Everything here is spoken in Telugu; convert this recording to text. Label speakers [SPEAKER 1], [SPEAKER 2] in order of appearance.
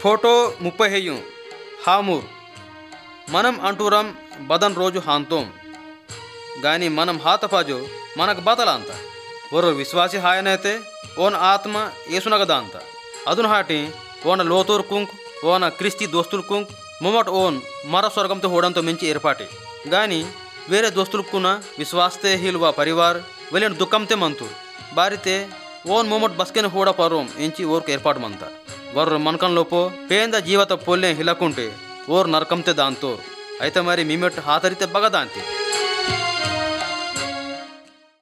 [SPEAKER 1] ఫోటో ముప్పై హెయ్యం హామూర్ మనం అంటూరం బదన్ రోజు హాంతోం గాని మనం హాతపాజు మనకు బతల అంత ఓరు విశ్వాసి హాయనైతే ఓన ఆత్మ ఏసునగద అంత అదును హాటి ఓన లోతూర్ కుంక్ ఓన క్రిస్తి దోస్తులు కుంక్ మొమట్ ఓన్ మర స్వర్గంతో హోడంతో మించి ఏర్పాటి గాని వేరే దోస్తులకున్న విశ్వాస్తే హిల్వా పరివార్ వెళ్ళిన దుఃఖంతే మంతూర్ బారితే ఓన్ మొమట్ బస్కెన్ హోడ పర్వం ఎంచి ఓర్కు ఏర్పాటు మంత వర్రు మనకంలోపో పేంద జీవత పొల్లే హిలకుంటే ఓర్ నరకంతే దాంతోర్ అయితే మరి మీమెట్ హాతరితే బగదాంతి